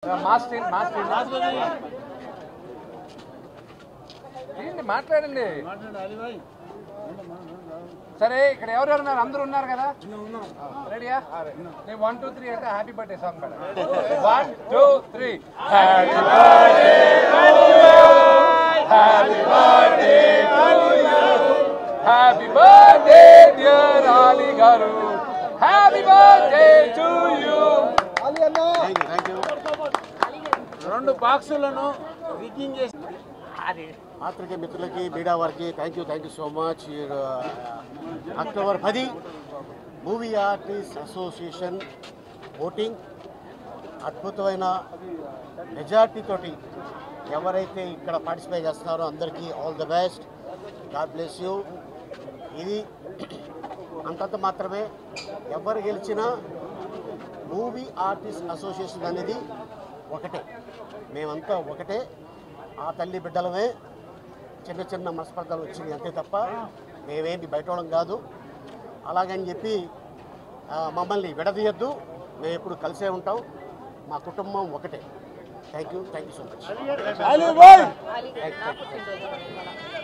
master master ఏంటి మాట్లాడండి సరే ఇక్కడ ఎవరెవరు ఉన్నారు అందరూ ఉన్నారు కదా రెడీయా నేను వన్ టూ త్రీ అంటే happy birthday song madam one two three happy birthday happy birthday happy birthday dear Ali గారు హ్యాపీ బర్త్డే టు యూ రెండు బాక్సులను రిగ్గింగ్ చేసి పాత్రికే మిత్రులకి మీడియా వారికి thank you thank you so much October పది మూవీ ఆర్టిస్ట్ అసోసియేషన్ ఓటింగ్ అద్భుతమైన majority తోటి ఎవరైతే ఇక్కడ పార్టిసిపేట్ చేస్తున్నారో అందరికీ all the best god bless you ఇది అంతంత మాత్రమే ఎవరు గెలిచినా మూవీ ఆర్టిస్ట్ అసోసియేషన్ అనేది ఒకటే మేమంతా ఒకటే ఆ తల్లి బిడ్డలమే చిన్న చిన్న మనస్పర్ధలు వచ్చింది అంతే తప్ప మేమేంటి బయట వాళ్ళం కాదు అలాగని చెప్పి ఆ, మమ్మల్ని విడదీయద్దు మేము ఎప్పుడు కలిసే ఉంటాం మా కుటుంబం ఒకటే thank you thank you so much అలీబాయ్ థ్యాంక్ యూ